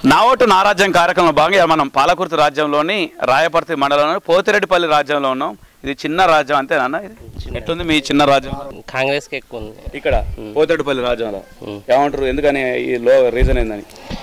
నా ఓటు నా రాజ్యం కార్యక్రమంలో భాగంగా మనం పాలకుర్తి రాజ్యంలోని రాయపర్తి మండలంలో పోతిరెడ్డిపల్లి రాజ్యంలో ఉన్నాం ఇది చిన్న రాజ్యం అంతేనా ఇది ఎట్లుంది మీ చిన్న రాజ్యం కాంగ్రెస్కి ఎక్కువ ఉంది ఇక్కడ పోతిరెడ్డిపల్లి రాజ్యంలో ఏమంటారు ఎందుకని ఈ లో రీజన్ ఏందని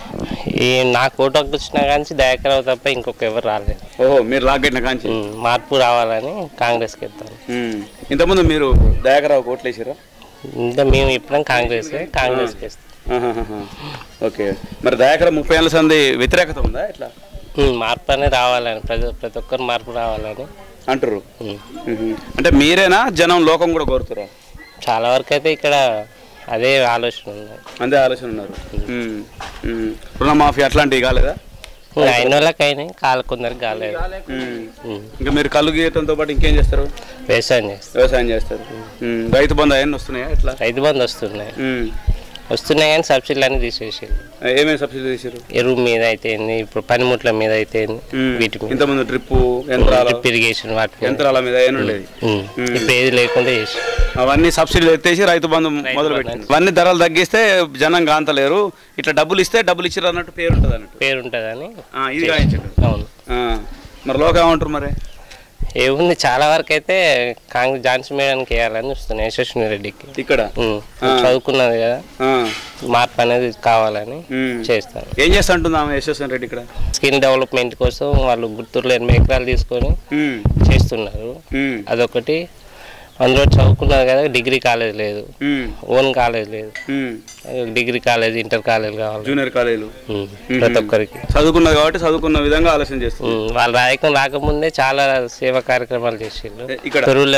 ఈ నాకు ఓటు హక్కు వచ్చినా కానీ దయాకరావు తప్ప ఇంకొక ఎవరు రాలేదు ఓహో మీరు లాగ్గట్టిన కాంచి ఉమ్, మార్పు రావాలని కాంగ్రెస్కి వెళ్తాను ఉమ్. ఇంతకుముందు మీరు దయాకరావు ఓట్లు వేసారా ఇంకా మేము ఇప్పుడు కాంగ్రెస్ కాంగ్రెస్కి వేస్తాం ఆహాహాహా. ఓకే మరి దయాకరావు ముప్పై ఏళ్ళ సంది వ్యతిరేకత ఉందా ఇట్లా ఉమ్, మార్పు అనేది రావాలని ప్రతి ప్రతి ఒక్కరు మార్పు రావాలని అంటారు ఉమ్. ఉహు. అంటే మీరేనా జనం లోకం కూడా కోరుతురా చాలా వరకు అయితే ఇక్కడ అదే ఆలోచన ఉంది అంతే ఆలోచన ఉన్నారు ఉమ్. ఉమ్. రుణమాఫీ అట్లాంటివి కాలేదా ఇంకా అయిన వాళ్ళకి అయినాయి కాలు కొందరికి కాలేదు ఉమ్. ఉమ్. ఇంకా మీరు కళ్ళు గీయటంతో పాటు ఇంకేం చేస్తారు వ్యవసాయం చేస్తాం వ్యవసాయం చేస్తారు ఉమ్. రైతు బంధు అవన్నీ వస్తున్నాయా ఎట్లా రైతు బంధు వస్తున్నాయి ఉమ్. వస్తున్నాయి కానీ సబ్సిడీలు అన్ని తీసేసి ఏమేమి సబ్సిడీ చేశారు ఎరువు మీద అయితే ఏంది, ఇప్పుడు పనిముట్ల మీద అయితే ఏంది, ఉమ్. వీటి మీద ఇంతకుముందు డ్రిప్పు యంత్రాల డ్రిప్ ఇరిగేషన్ వాటి మీద యంత్రాల మీద ఏమైనా ఉండేది ఉమ్. ఇప్పుడు ఏది లేకుండా చేసి అవన్నీ సబ్సిడీలు ఎత్తేసి రైతు బంధు మొదలు పెట్టింది అవన్నీ ధరలు తగ్గిస్తే జనం కాంతలేరు ఇట్లా డబ్బులు ఇస్తే డబ్బులు ఇచ్చారు అన్నట్టు పేరు ఉంటుంది అన్నట్టు పేరు ఉంటుందని ఆ, ఇది గాయించండి అవును ఆ, మరి లోకం ఏమంటారు మరి ఏముంది చాలా వరకు అయితే కాంగ్రెస్ ఝాన్సీ మేడానికి వేయాలని చూస్తున్నాయి యశస్విని రెడ్డికి ఇక్కడ ఉమ్. చదువుకున్నది కదా ఆ, మార్పు అనేది కావాలని ఉమ్. చేస్తాను ఏం చేస్తా ఉంటుంది ఆమె యశ్వసన్ రెడ్డి ఇక్కడ స్కిల్ డెవలప్మెంట్ కోసం వాళ్ళు గుర్తులు ఎనభై ఎకరాలు తీసుకొని ఉమ్, చేస్తున్నారు ఉమ్, అదొకటి అందులో చదువుకున్నారు కదా డిగ్రీ కాలేజ్ లేదు ఉమ్, ఓన్ కాలేజ్ లేదు um. Degree college inter college కావాలి జూనియర్ కాలేజీలు ఉమ్. ప్రతి ఒక్కరికి చదువుకున్నది కాబట్టి చదువుకున్న విధంగా ఆలోచన చేస్తుంది ఉమ్. వాళ్ళు రాయకం రాకముందే చాలా సేవా కార్యక్రమాలు చేసిండ్రు ఏ, ఇక్కడ తొరువుల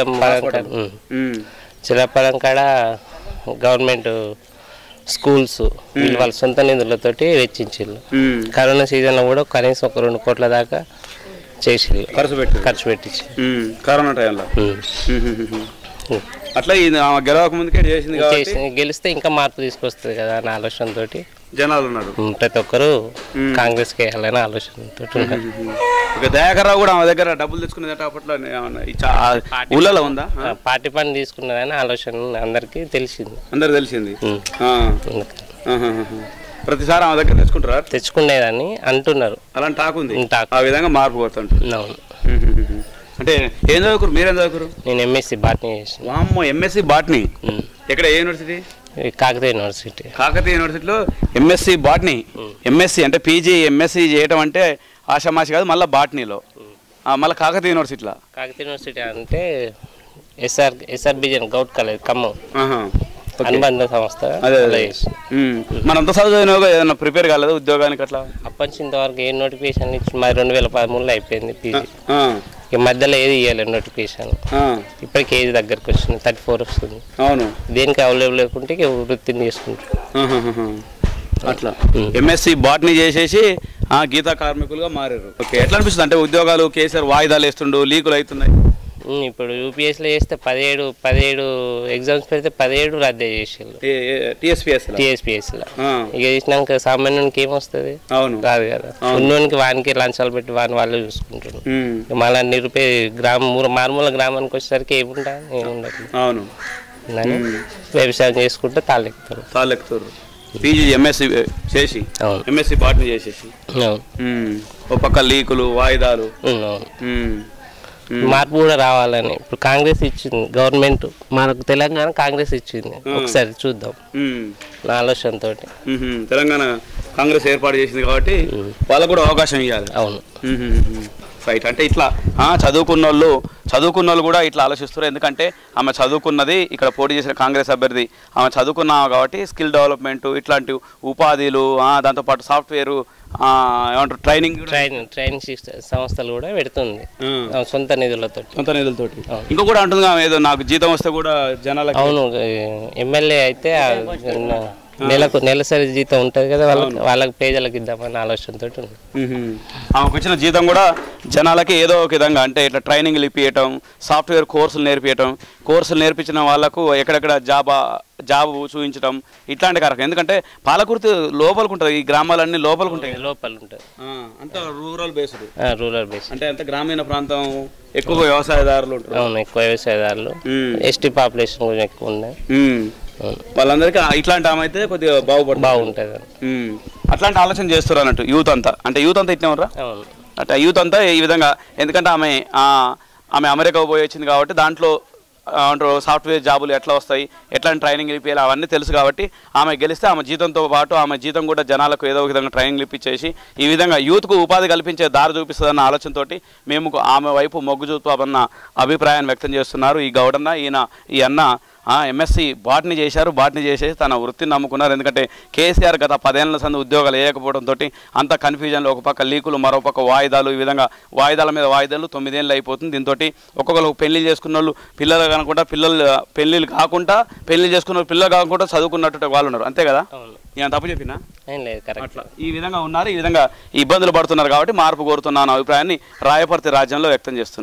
ఉమ్, చిలపరం కాడ గవర్నమెంట్ స్కూల్స్ వీళ్ళు వాళ్ళ సొంత నిధులతోటి వెచ్చించిళ్ళు ఉమ్. కరోనా సీజన్లో కూడా కనీసం ఒక రెండు కోట్ల దాకా చేసిళ్ళు ఖర్చు పెట్టి ఖర్చు పెట్టించి ఉమ్, కరోనా టైంలో ఉమ్. ఉమ్, ఉమ్, ఉమ్. అట్లా ఇది ఆమె గెలవక ముందుకే చేసింది కాబట్టి చేసి గెలిస్తే ఇంకా మార్పు తీసుకొస్తుంది కదా అనే ఆలోచనతోటి జనాలు ఉన్నారు ఉమ్, ప్రతి ఒక్కరు కాంగ్రెస్కి వేయాలనే ఆలోచనతో ఉంటారు ఒక దయాకర్రావు కూడా ఆమె దగ్గర డబ్బులు తెచ్చుకునేదట అప్పట్లో ఏమన్నా ఈ చా- ఆ ఊళ్ళలో ఉందా ఆ, పార్టీ పని తీసుకున్నదని ఆలోచన అందరికీ తెలిసింది అందరు తెలిసింది ఉమ్. ఆ. అందుకని. ఆహాహాహా. ప్రతిసారి ఆమె దగ్గర తెచ్చుకుంటారా తెచ్చుకునేదని అంటున్నారు అలాంటి టాక్ ఉంది ఉమ్, టాక్. ఆ విధంగా మార్పు కోరుతుంటారు అవును అంటే ఏం చదువుకురు మీరేం చదువుకురు నేను ఎంఎస్సి బాటనీ చేసిన వామ్మో ఎంఎస్సి బాట్నీ ఉమ్. ఎక్కడ ఏ యూనివర్సిటీ ఈ కాకతీయ యూనివర్సిటీ కాకతీయ యూనివర్సిటీలో ఎంఎస్సి బాట్నీ ఎంఎస్సి అంటే పీజీ ఎంఎస్సి చేయటం అంటే ఆషామాషి కాదు మళ్ళీ బాట్నీలో మళ్ళీ కాకతీయ యూనివర్సిటీలో కాకతీయ యూనివర్సిటీ అంటే ఎస్ఆర్ ఎస్ఆర్బిజన్ గౌట్ కాలేజ్ ఖమ్మం ఆహా. ఓకే. అనుబంధ సంస్థ అదే అలా అదే చేసిన. ఉమ్. మనంత చదువుగా ఏదైనా ప్రిపేర్ కాలేదు ఉద్యోగానికి అట్లా అప్పటి నుంచి ఇంతవరకు ఏ నోటిఫికేషన్ ఇచ్చి మరి రెండు వేల పదమూడులో అయిపోయింది పీజీ ఆ, ఇక మధ్యలో ఏది ఇవ్వలేదు నోటిఫికేషన్ ఆ, ఇప్పటికి ఏజ్ దగ్గరకు వచ్చింది థర్టీ ఫోర్ వస్తుంది అవును దేనికి అవైలబుల్ లేకుంటే ఇక వృత్తిని చేసుకుంటారు ఆహాహాహా. అట్లా ఎంఎస్సి బాట్నీ చేసేసి ఆ, గీతా కార్మికులుగా మారారు ఓకే ఎట్లా అనిపిస్తుంది అంటే ఉద్యోగాలు కేసీఆర్ వాయిదాలు వేస్తుండు లీకులు అవుతున్నాయి ఉమ్, ఇప్పుడు యూపీఎస్లో చేస్తే పదిహేడు పదిహేడు ఎగ్జామ్స్ పెడితే పదిహేడు రద్దు చేసేళ్ళు టిఎస్పిఎస్ టీఎస్పీఎస్లో ఇక చేసినాక సామాన్యునికి ఏమొస్తుంది అవును రాదు కదా ఉన్నోనికి వానికి లంచాలు పెట్టి వాని వాళ్ళు చూసుకుంటారు ఉమ్, ఇక మళ్ళీ నిరుపే గ్రామం ఊరు మారుమూల గ్రామానికి వచ్చేసరికి ఏముంటా ఏముండదు అవును అని వ్యవసాయం చేసుకుంటే తాళ్ళెక్కుతారు తాళ్ళెక్కుతారు పీజీ ఎంఎస్సి చేసి అవును ఎంఎస్సి బాట్నీ చేసేసి అవును ఉమ్, ఓ పక్క లీకులు వాయిదాలు ఉమ్, అవును ఉమ్, మార్పు కూడా రావాలని ఇప్పుడు కాంగ్రెస్ ఇచ్చింది గవర్నమెంట్ మనకు తెలంగాణ కాంగ్రెస్ ఇచ్చింది ఒకసారి చూద్దాం ఉమ్, నా ఆలోచనతోటి ఉహుం. తెలంగాణ కాంగ్రెస్ ఏర్పాటు చేసింది కాబట్టి వాళ్ళకు కూడా అవకాశం ఇవ్వాలి అవును రైట్ అంటే ఇట్లా ఆ, చదువుకున్న వాళ్ళు చదువుకున్న వాళ్ళు కూడా ఇట్లా ఆలోచిస్తారు ఎందుకంటే ఆమె చదువుకున్నది ఇక్కడ పోటీ చేసిన కాంగ్రెస్ అభ్యర్థి ఆమె చదువుకున్నా కాబట్టి స్కిల్ డెవలప్మెంట్ ఇట్లాంటి ఉపాధిలు ఆ, దాంతోపాటు సాఫ్ట్వేర్ ఏమంటారు ట్రైనింగ్ ట్రైన్ ట్రైన్ సిస్ట- సంస్థలు కూడా పెడుతుంది ఆ, సొంత నిధులతో సొంత నిధులతోటి ఇంకో కూడా అంటుంది ఆమె ఏదో నాకు జీతం వస్తే కూడా జనాలకి అవును ఎమ్మెల్యే అయితే ఆ నె- నెలకు నెలసరి జీతం ఉంటుంది కదా వాళ్ళకి వాళ్ళకి పేదలకు ఇద్దామని ఆలోచనతో ఉంది మ్మ్. ఆమెకు వచ్చిన జీతం కూడా జనాలకి ఏదో ఒక విధంగా అంటే ఇట్లా ట్రైనింగ్లు ఇప్పించటం సాఫ్ట్వేర్ కోర్సులు నేర్పించటం కోర్సులు నేర్పించిన వాళ్ళకు ఎక్కడెక్కడ జాబ్ జాబ్ చూపించడం ఇట్లాంటి కార్యక్రమం ఎందుకంటే పాలకుర్తి లోపలికి ఉంటుంది ఈ గ్రామాలన్నీ లోపలికి ఉంటాయి లోపల ఉంటుంది అంత రూరల్ బేస్డ్ రూరల్ బేస్ అంటే అంత గ్రామీణ ప్రాంతం ఎక్కువ వ్యవసాయదారులు ఉంటారు అవును ఎక్కువ వ్యవసాయదారులు మ్మ్. ఎస్టీ పాపులేషన్ కొంచెం ఎక్కువ ఉన్నాయి మ్మ్. అవును. వాళ్ళందరికీ ఆ- ఇట్లాంటి ఆమె అయితే కొద్దిగా బాగుపడుతుంది బాగుంటుంది ఉమ్. అట్లాంటి ఆలోచన చేస్తారు అన్నట్టు యూత్ అంతా అంటే యూత్ అంతా ఇట్లా అవును అంటే యూత్ అంతా ఈ విధంగా ఎందుకంటే ఆమె ఆ, ఆమె అమెరికా పోయి వచ్చింది కాబట్టి దాంట్లో ఆ, అంటారు సాఫ్ట్వేర్ జాబులు ఎట్లా వస్తాయి ఎట్లాంటి ట్రైనింగ్ ఇప్పించాలి అవన్నీ తెలుసు కాబట్టి ఆమె గెలిస్తే ఆమె జీతంతో పాటు ఆమె జీతం కూడా జనాలకు ఏదో ఒక విధంగా ట్రైనింగ్ ఇప్పించేసి ఈ విధంగా యూత్కు ఉపాధి కల్పించే దారి చూపిస్తుందన్న ఆలోచనతోటి మేము ఆమె వైపు మొగ్గు చూపామన్న అభిప్రాయాన్ని వ్యక్తం చేస్తున్నారు ఈ గౌడన్న ఈయన ఈ అన్న ఎంఎస్సి బాట్ని చేశారు బాట్ని చేసేసి తన వృత్తిని నమ్ముకున్నారు ఎందుకంటే కేసీఆర్ గత పదేళ్ల సంది ఉద్యోగాలు వేయకపోవడంతో అంత కన్ఫ్యూజన్లో ఒక పక్క లీకులు మరో పక్క వాయిదాలు ఈ విధంగా వాయిదాల మీద వాయిదాలు తొమ్మిదేళ్ళు అయిపోతుంది దీంతో ఒక్కొక్కరు పెళ్లి చేసుకున్న వాళ్ళు పిల్లలు కాకుండా పిల్లలు పెళ్ళిళ్ళు కాకుండా పెళ్లి చేసుకున్న వాళ్ళు పిల్లలు కాకుండా చదువుకున్నట్టు వాళ్ళు ఉన్నారు అంతే కదా అవును నేను తప్పు చెప్పినా ఏం లేదు కరెక్ట్ అట్లా ఈ విధంగా ఉన్నారు ఈ విధంగా ఇబ్బందులు పడుతున్నారు కాబట్టి మార్పు కోరుతున్నాను అభిప్రాయాన్ని రాయపర్తి రాజ్యంలో వ్యక్తం చేస్తున్నారు